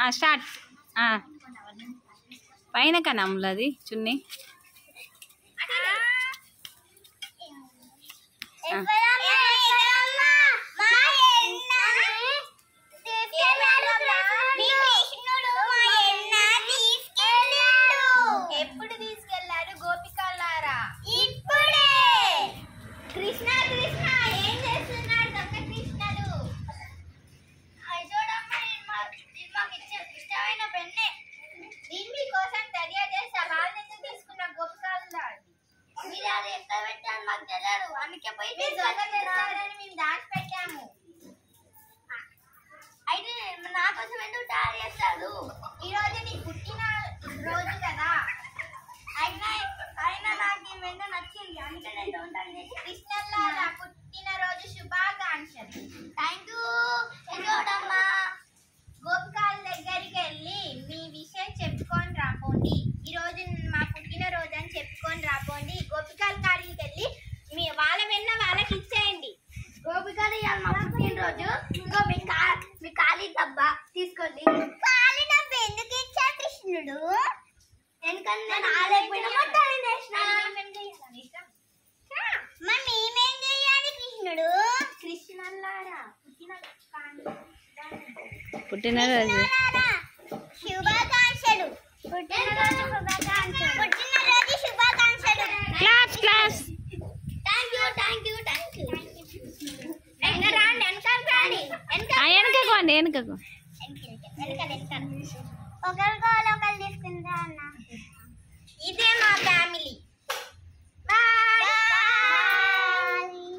start పైన కనమ్ములు అది చున్నీ ఎప్పుడు తీసుకెళ్లారు గోపికలారా ఇప్పుడే కృష్ణ కృష్ణ ఏం చేస్తున్నాడు దొంగ కృష్ణలు అయ్ చూడమ్మా, ఇది మా- ఇది మాకు ఇచ్చే- ఇష్టమైన పెన్నే దీన్ని మీకోసం తెలియజేస్తా వాళ్ళ నుంచి తీసుకున్న గోపికలారా మీరు అది ఎక్కడ పెట్టారు మాకు తెలియదు అందుకే పోయి చేస్తారని మేము దాచిపెట్టాము అయితే నా కోసం ఎందుకు తయారు చేస్తాడు ఈ రోజు నీ పుట్టిన రోజు కదా అయినా అయినా నాకు ఈ మెండ నచ్చింది అందుకే నేను ఉంటాను చేసి కృష్ణల్లారా పుట్టిన రోజు శుభాకాంక్షలు థ్యాంక్ యూ చూడమ్మా గోపికాల దగ్గరికి వెళ్ళి మీ విషయం చెప్పుకొని రాపోండి ఈ రోజు మా పుట్టిన రోజు అని చెప్పుకొని రాపోండి గోపికాల కాడికి వెళ్ళి మీ వాళ్ళ వెన్న వాళ్ళకి ఇచ్చేయండి గోపికాలు ఇవాళ మా పుట్టినరోజు ఇంకో మీ కా మీ ఖాళీ డబ్బా తీసుకోండి ఖాళీ డబ్బా ఎందుకు ఇచ్చా కృష్ణుడు ఎందుకంటే నేను ఆలేకపోయినా మొత్తం మరి మేమేం చేయాలి కృష్ణుడు కృష్ణల్లారా పుట్టిన పుట్టినరోజు శుభాకాంక్షలు పుట్టినరోజు శుభాకాంక్షలు పుట్టినరోజు శుభాకాంక్షలు class class thank you thank you thank you వెనక రాండి వెనకాల రాండి వెనక వెనకకు అండి వెనకకు వెనక వెనక ఒకరికో ఒకరు తీసుకుంటా అన్న ఇదే మా ఫ్యామిలీ